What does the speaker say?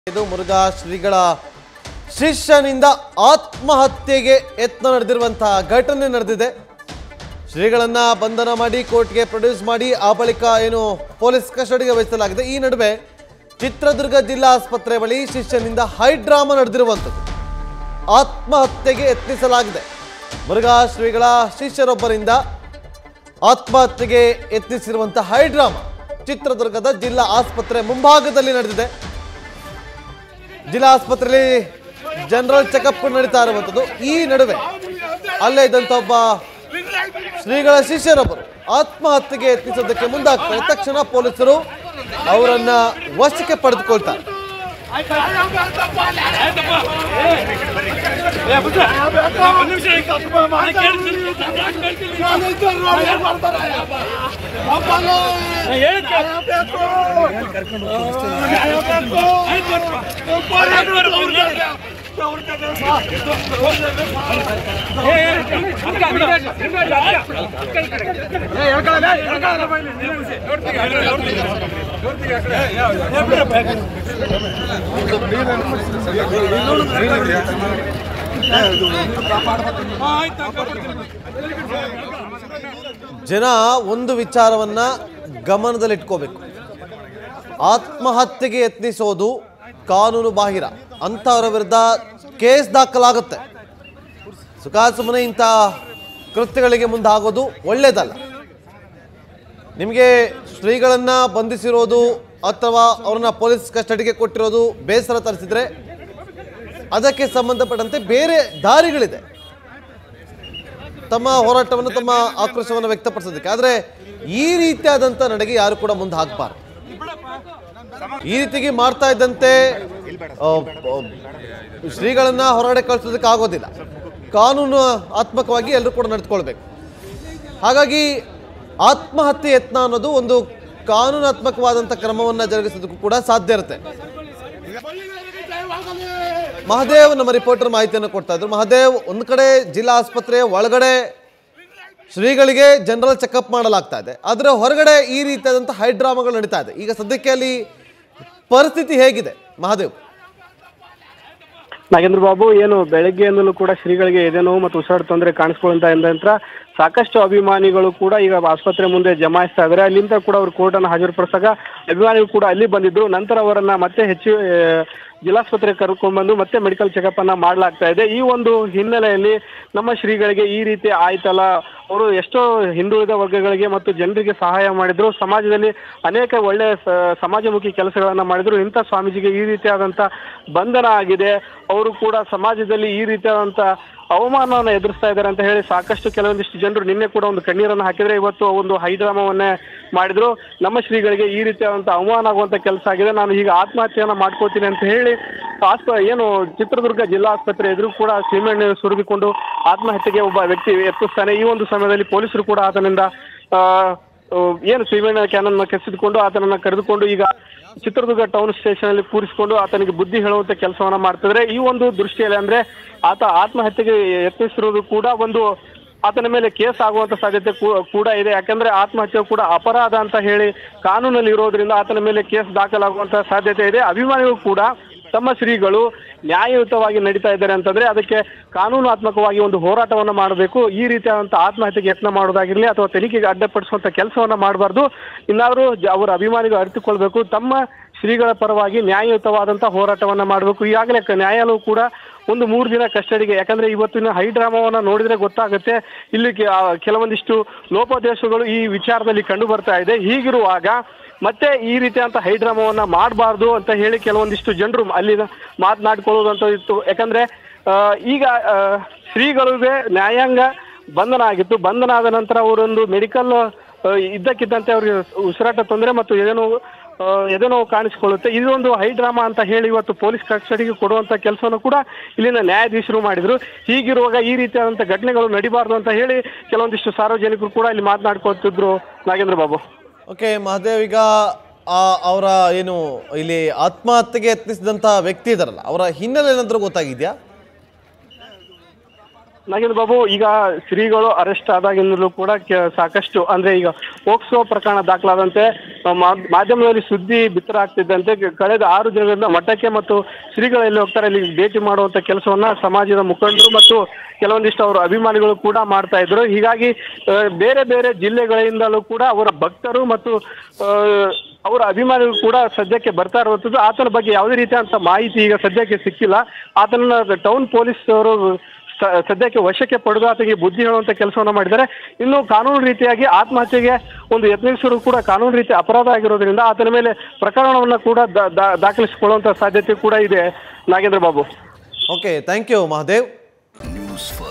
ಇದು ಮುರುಘಾ ಶ್ರೀಗಳ ಶಿಷ್ಯನಿಂದ ಆತ್ಮಹತ್ಯೆಗೆ ಯತ್ನ ನಡೆದಿರುವಂತಹ ಘಟನೆ ನಡೆದಿದೆ ಶ್ರೀಗಳನ್ನ ಬಂಧನ ಮಾಡಿ ಕೋರ್ಟ್ಗೆ ಪ್ರೊಡ್ಯೂಸ್ ಮಾಡಿ ಆ ಬಳಿಕ ಏನು ಪೊಲೀಸ್ ಕಸ್ಟಡಿಗೆ ವಹಿಸಲಾಗಿದೆ ಈ ನಡುವೆ ಚಿತ್ರದುರ್ಗ ಜಿಲ್ಲಾ ಆಸ್ಪತ್ರೆ ಬಳಿ ಶಿಷ್ಯನಿಂದ ಹೈ ಡ್ರಾಮಾ ನಡೆದಿರುವಂಥದ್ದು ಆತ್ಮಹತ್ಯೆಗೆ ಯತ್ನಿಸಲಾಗಿದೆ ಮುರುಘಾ ಶ್ರೀಗಳ ಶಿಷ್ಯರೊಬ್ಬರಿಂದ ಆತ್ಮಹತ್ಯೆಗೆ ಯತ್ನಿಸಿರುವಂತಹ ಹೈ ಡ್ರಾಮಾ ಚಿತ್ರದುರ್ಗದ ಜಿಲ್ಲಾ ಆಸ್ಪತ್ರೆ ಮುಂಭಾಗದಲ್ಲಿ ನಡೆದಿದೆ ಜಿಲ್ಲಾ ಆಸ್ಪತ್ರೆಯಲ್ಲಿ ಜನರಲ್ ಚೆಕಪ್ ನಡೀತಾ ಇರುವಂಥದ್ದು ಈ ನಡುವೆ ಅಲ್ಲೇ ಇದ್ದಂಥ ಒಬ್ಬ ಶ್ರೀಗಳ ಶಿಷ್ಯರೊಬ್ಬರು ಆತ್ಮಹತ್ಯೆಗೆ ಯತ್ನಿಸೋದಕ್ಕೆ ಮುಂದಾಗ್ತಾರೆ ತಕ್ಷಣ ಪೊಲೀಸರು ಅವರನ್ನ ವಶಕ್ಕೆ ಪಡೆದುಕೊಳ್ತಾರೆ ಜನ ಒಂದು ವಿಚಾರವನ್ನ ಗಮನದಲ್ಲಿಟ್ಕೋಬೇಕು ಆತ್ಮಹತ್ಯೆಗೆ ಯತ್ನಿಸೋದು ಕಾನೂನು ಬಾಹಿರ ಅಂಥವರ ವಿರುದ್ಧ ಕೇಸ್ ದಾಖಲಾಗುತ್ತೆ ಸುಖಾಸುಮ್ಮನೆ ಇಂಥ ಕೃತ್ಯಗಳಿಗೆ ಮುಂದಾಗೋದು ಒಳ್ಳೆಯದಲ್ಲ ನಿಮಗೆ ಶ್ರೀಗಳನ್ನ ಬಂಧಿಸಿರೋದು ಅಥವಾ ಅವ್ರನ್ನ ಪೊಲೀಸ್ ಕಸ್ಟಡಿಗೆ ಕೊಟ್ಟಿರೋದು ಬೇಸರ ತರಿಸಿದ್ರೆ ಅದಕ್ಕೆ ಸಂಬಂಧಪಟ್ಟಂತೆ ಬೇರೆ ದಾರಿಗಳಿದೆ ತಮ್ಮ ಹೋರಾಟವನ್ನು ತಮ್ಮ ಆಕ್ರೋಶವನ್ನು ವ್ಯಕ್ತಪಡಿಸೋದಕ್ಕೆ ಆದರೆ ಈ ರೀತಿಯಾದಂಥ ನಡೆಗೆ ಯಾರು ಕೂಡ ಮುಂದೆ ಹಾಕಬಾರ್ದು ಈ ರೀತಿಗೆ ಮಾಡ್ತಾ ಇದ್ದಂತೆ ಆ, ಆ, ಶ್ರೀಗಳನ್ನ ಹೊರಗಡೆ ಕಳಿಸೋದಕ್ಕೆ ಆಗೋದಿಲ್ಲ ಕಾನೂನು ಆತ್ಮಕವಾಗಿ ಎಲ್ಲರೂ ಕೂಡ ನಡೆದುಕೊಳ್ಬೇಕು ಹಾಗಾಗಿ ಆತ್ಮಹತ್ಯೆ ಯತ್ನ ಅನ್ನೋದು ಒಂದು ಕಾನೂನಾತ್ಮಕವಾದಂಥ ಕ್ರಮವನ್ನು ಜರುಗಿಸೋದಕ್ಕೂ ಕೂಡ ಸಾಧ್ಯ ಇರುತ್ತೆ ಮಹದೇವ್ ನಮ್ಮ ರಿಪೋರ್ಟರ್ ಮಾಹಿತಿಯನ್ನು ಕೊಡ್ತಾ ಇದ್ರು ಮಹದೇವ್ ಒಂದು ಕಡೆ ಜಿಲ್ಲಾ ಆಸ್ಪತ್ರೆ ಒಳಗಡೆ ಶ್ರೀಗಳಿಗೆ ಜನರಲ್ ಚೆಕಪ್ ಮಾಡಲಾಗ್ತಾ ಇದೆ ಆದರೆ ಹೊರಗಡೆ ಈ ರೀತಿಯಾದಂಥ ಹೈಡ್ರಾಮಾಗಳು ನಡೀತಾ ಇದೆ ಈಗ ಸದ್ಯಕ್ಕೆ ಅಲ್ಲಿ ಪರಿಸ್ಥಿತಿ ಹೇಗಿದೆ ಮಹಾದೇವ್ ನಾಗೇಂದ್ರ ಬಾಬು ಏನು ಬೆಳಗ್ಗೆಯಿಂದಲೂ ಕೂಡ ಶ್ರೀಗಳಿಗೆ ಎದೆ ನೋವು ಮತ್ತು ಉಸಿರಾಟ ತೊಂದರೆ ಕಾಣಿಸ್ಕೊಳ್ಳುವಂತ ನಂತರ ಸಾಕಷ್ಟು ಅಭಿಮಾನಿಗಳು ಕೂಡ ಈಗ ಆಸ್ಪತ್ರೆ ಮುಂದೆ ಜಮಾಯಿಸ್ತಾ ಇದ್ದಾರೆ ಅಲ್ಲಿಂದ ಕೂಡ ಅವರು ಕೋರ್ಟ್ ಅನ್ನು ಹಾಜರುಪಡಿಸಿದಾಗ ಅಭಿಮಾನಿಗಳು ಕೂಡ ಅಲ್ಲಿ ಬಂದಿದ್ರು ನಂತರ ಅವರನ್ನ ಮತ್ತೆ ಹೆಚ್ಚು ಆ, ಜಿಲ್ಲಾಸ್ಪತ್ರೆಗೆ ಕರ್ಕೊಂಡ್ಬಂದು ಮತ್ತೆ ಮೆಡಿಕಲ್ ಚೆಕಪ್ ಅನ್ನ ಮಾಡಲಾಗ್ತಾ ಇದೆ ಈ ಒಂದು ಹಿನ್ನೆಲೆಯಲ್ಲಿ ನಮ್ಮ ಶ್ರೀಗಳಿಗೆ ಈ ರೀತಿ ಆಯ್ತಲ್ಲ ಅವರು ಎಷ್ಟೋ ಹಿಂದುಳಿದ ವರ್ಗಗಳಿಗೆ ಮತ್ತು ಜನರಿಗೆ ಸಹಾಯ ಮಾಡಿದ್ರು ಸಮಾಜದಲ್ಲಿ ಅನೇಕ ಒಳ್ಳೆಯ ಸ- ಸಮಾಜಮುಖಿ ಕೆಲಸಗಳನ್ನ ಮಾಡಿದ್ರು ಇಂಥ ಸ್ವಾಮೀಜಿಗೆ ಈ ರೀತಿಯಾದಂಥ ಬಂಧನ ಆಗಿದೆ ಅವರು ಕೂಡ ಸಮಾಜದಲ್ಲಿ ಈ ರೀತಿಯಾದಂಥ ಅವಮಾನವನ್ನು ಎದುರಿಸ್ತಾ ಇದ್ದಾರೆ ಅಂತ ಹೇಳಿ ಸಾಕಷ್ಟು ಕೆಲವೊಂದಿಷ್ಟು ಜನರು ನಿನ್ನೆ ಕೂಡ ಒಂದು ಕಣ್ಣೀರನ್ನು ಹಾಕಿದ್ರೆ ಇವತ್ತು ಒಂದು ಹೈಡ್ರಾಮವನ್ನೇ ಮಾಡಿದ್ರು ನಮ್ಮ ಶ್ರೀಗಳಿಗೆ ಈ ರೀತಿಯಾದಂಥ ಅವಮಾನ ಆಗುವಂಥ ಕೆಲಸ ಆಗಿದೆ ನಾನು ಈಗ ಆತ್ಮಹತ್ಯೆಯನ್ನು ಮಾಡ್ಕೋತೀನಿ ಅಂತ ಹೇಳಿ ಆಸ್ಪ ಏನು ಚಿತ್ರದುರ್ಗ ಜಿಲ್ಲಾ ಆಸ್ಪತ್ರೆ ಎದುರು ಕೂಡ ಸೀಮೆಣ್ಣೆ ಸುರಿದುಕೊಂಡು ಆತ್ಮಹತ್ಯೆಗೆ ಒಬ್ಬ ವ್ಯಕ್ತಿ ಯತ್ನಿಸ್ತಾನೆ ಈ ಒಂದು ಸಮಯದಲ್ಲಿ ಪೊಲೀಸರು ಕೂಡ ಆತನಿಂದ ಆ, ಆ, ಏನು ಸೀಮೆಣ್ಣೆ ಕ್ಯಾನನ್ನು ಕೆಸಿದುಕೊಂಡು ಆತನನ್ನ ಕರೆದುಕೊಂಡು ಈಗ ಚಿತ್ರದುರ್ಗ ಟೌನ್ ಸ್ಟೇಷನ್ ಅಲ್ಲಿ ಕೂರಿಸಿಕೊಂಡು ಆತನಿಗೆ ಬುದ್ಧಿ ಹೇಳುವಂತ ಕೆಲಸವನ್ನ ಮಾಡ್ತಿದ್ರೆ ಈ ಒಂದು ದೃಷ್ಟಿಯಲ್ಲಿ ಅಂದ್ರೆ ಆತ ಆತ್ಮಹತ್ಯೆಗೆ ಯತ್ನಿಸಿರೋದು ಕೂಡ ಒಂದು ಆತನ ಮೇಲೆ ಕೇಸ್ ಆಗುವಂತ ಸಾಧ್ಯತೆ ಕೂ- ಕೂಡ ಇದೆ ಯಾಕಂದ್ರೆ ಆತ್ಮಹತ್ಯೆ ಕೂಡ ಅಪರಾಧ ಅಂತ ಹೇಳಿ ಕಾನೂನಲ್ಲಿ ಇರೋದ್ರಿಂದ ಆತನ ಮೇಲೆ ಕೇಸ್ ದಾಖಲಾಗುವಂತ ಸಾಧ್ಯತೆ ಇದೆ ಅಭಿಮಾನಿಗಳು ಕೂಡ ತಮ್ಮ ಶ್ರೀಗಳು ನ್ಯಾಯಯುತವಾಗಿ ನಡೀತಾ ಇದ್ದಾರೆ ಅಂತಂದ್ರೆ ಅದಕ್ಕೆ ಕಾನೂನಾತ್ಮಕವಾಗಿ ಒಂದು ಹೋರಾಟವನ್ನು ಮಾಡಬೇಕು ಈ ರೀತಿಯಾದಂಥ ಆತ್ಮಹತ್ಯೆಗೆ ಯತ್ನ ಮಾಡೋದಾಗಿರಲಿ ಅಥವಾ ತನಿಖೆಗೆ ಅಡ್ಡಪಡಿಸುವಂತ ಕೆಲಸವನ್ನ ಮಾಡಬಾರ್ದು ಇನ್ನಾದರೂ ಜ- ಅವರ ಅಭಿಮಾನಿಗಳು ಅರಿತುಕೊಳ್ಬೇಕು ತಮ್ಮ ಶ್ರೀಗಳ ಪರವಾಗಿ ನ್ಯಾಯಯುತವಾದಂಥ ಹೋರಾಟವನ್ನ ಮಾಡಬೇಕು ಈಗಾಗಲೇ ಕ- ನ್ಯಾಯಾಲಯವು ಕೂಡ ಒಂದು ಮೂರು ದಿನ ಕಸ್ಟಡಿಗೆ ಯಾಕಂದ್ರೆ ಇವತ್ತಿನ ಹೈಡ್ರಾಮಾವನ್ನ ನೋಡಿದ್ರೆ ಗೊತ್ತಾಗುತ್ತೆ ಇಲ್ಲಿ ಕೆ- ಆ, ಕೆಲವೊಂದಿಷ್ಟು ಲೋಪದೇಶಗಳು ಈ ವಿಚಾರದಲ್ಲಿ ಕಂಡು ಬರ್ತಾ ಇದೆ ಹೀಗಿರುವಾಗ ಮತ್ತೆ ಈ ರೀತಿಯಂತ ಹೈಡ್ರಾಮಾವನ್ನ ಮಾಡಬಾರ್ದು ಅಂತ ಹೇಳಿ ಕೆಲವೊಂದಿಷ್ಟು ಜನರು ಅಲ್ಲಿನ ಮಾತನಾಡ್ಕೊಳ್ಳೋದಂತ ಇತ್ತು ಯಾಕಂದ್ರೆ ಆ, ಈಗ ಆ, ಶ್ರೀಗಳಿಗೆ ನ್ಯಾಯಾಂಗ ಬಂಧನ ಆಗಿತ್ತು ಬಂಧನ ಆದ ನಂತರ ಅವರೊಂದು ಮೆಡಿಕಲ್ ಇದ್ದಕ್ಕಿದ್ದಂತೆ ಅವರಿಗೆ ಉಸಿರಾಟ ತೊಂದರೆ ಮತ್ತು ಎದೆನೋವು ಆ, ಎದೆನೋವು ಕಾಣಿಸಿಕೊಳ್ಳುತ್ತೆ ಇದೊಂದು ಹೈಡ್ರಾಮಾ ಅಂತ ಹೇಳಿ ಇವತ್ತು ಪೊಲೀಸ್ ಕಸ್ಟಡಿಗೆ ಕೊಡುವಂತ ಕೆಲಸವನ್ನು ಕೂಡ ಇಲ್ಲಿನ ನ್ಯಾಯಾಧೀಶರು ಮಾಡಿದ್ರು ಹೀಗಿರುವಾಗ ಈ ರೀತಿಯಾದಂಥ ಘಟನೆಗಳು ನಡಿಬಾರ್ದು ಅಂತ ಹೇಳಿ ಕೆಲವೊಂದಿಷ್ಟು ಸಾರ್ವಜನಿಕರು ಕೂಡ ಇಲ್ಲಿ ಮಾತನಾಡ್ಕೊತಿದ್ರು ನಾಗೇಂದ್ರ ಬಾಬು ಓಕೆ ಮಹಾದೇವ್ ಈಗ ಆ ಅವರ ಏನು ಇಲ್ಲಿ ಆತ್ಮಹತ್ಯೆಗೆ ಯತ್ನಿಸಿದಂಥ ವ್ಯಕ್ತಿ ಇದಾರಲ್ಲ ಅವರ ಹಿನ್ನೆಲೆ ಏನಾದರೂ ಗೊತ್ತಾಗಿದೆಯಾ ನಾಗೇಂದ್ರ ಬಾಬು ಈಗ ಶ್ರೀಗಳು ಅರೆಸ್ಟ್ ಆದಾಗಿಂದಲೂ ಕೂಡ ಕೆ- ಸಾಕಷ್ಟು ಅಂದ್ರೆ ಈಗ ಪೋಕ್ಸೋ ಪ್ರಕರಣ ದಾಖಲಾದಂತೆ ಆ, ಮಾ- ಮಾಧ್ಯಮದಲ್ಲಿ ಸುದ್ದಿ ಬಿತ್ತರ ಆಗ್ತಿದ್ದಂತೆ ಕ- ಕಳೆದ ಆರು ದಿನಗಳಿಂದ ಮಠಕ್ಕೆ ಮತ್ತು ಶ್ರೀಗಳು ಎಲ್ಲಿ ಹೋಗ್ತಾರೆ ಅಲ್ಲಿ ಭೇಟಿ ಮಾಡುವಂತ ಕೆಲಸವನ್ನ ಸಮಾಜದ ಮುಖಂಡರು ಮತ್ತು ಕೆಲವೊಂದಿಷ್ಟು ಅವರ ಅಭಿಮಾನಿಗಳು ಕೂಡ ಮಾಡ್ತಾ ಇದ್ರು ಹೀಗಾಗಿ ಆ, ಬೇರೆ ಬೇರೆ ಜಿಲ್ಲೆಗಳಿಂದಲೂ ಕೂಡ ಅವರ ಭಕ್ತರು ಮತ್ತು ಆ, ಅವರ ಅಭಿಮಾನಿಗಳು ಕೂಡ ಸದ್ಯಕ್ಕೆ ಬರ್ತಾ ಇರುವಂಥದ್ದು ಆತನ ಬಗ್ಗೆ ಯಾವುದೇ ರೀತಿಯಾದಂಥ ಮಾಹಿತಿ ಈಗ ಸದ್ಯಕ್ಕೆ ಸಿಕ್ಕಿಲ್ಲ ಆತನ ಟೌನ್ ಪೊಲೀಸ್ ಅವರು ಸ- ಸದ್ಯಕ್ಕೆ ವಶಕ್ಕೆ ಪಡೆದು ಆತನಿಗೆ ಬುದ್ಧಿ ಹೇಳುವಂತ ಕೆಲಸವನ್ನ ಮಾಡಿದ್ದಾರೆ ಇನ್ನು ಕಾನೂನು ರೀತಿಯಾಗಿ ಆತ್ಮಹತ್ಯೆಗೆ ಒಂದು ಯತ್ನಿಸಿದ್ರು ಕೂಡ ಕಾನೂನು ರೀತಿ ಅಪರಾಧ ಆಗಿರೋದ್ರಿಂದ ಆತನ ಮೇಲೆ ಪ್ರಕರಣವನ್ನ ಕೂಡ ದಾ- ದಾ- ದಾಖಲಿಸಿಕೊಳ್ಳುವಂತ ಸಾಧ್ಯತೆ ಕೂಡ ಇದೆ Nagendra Babu okay thank you Mahadev news first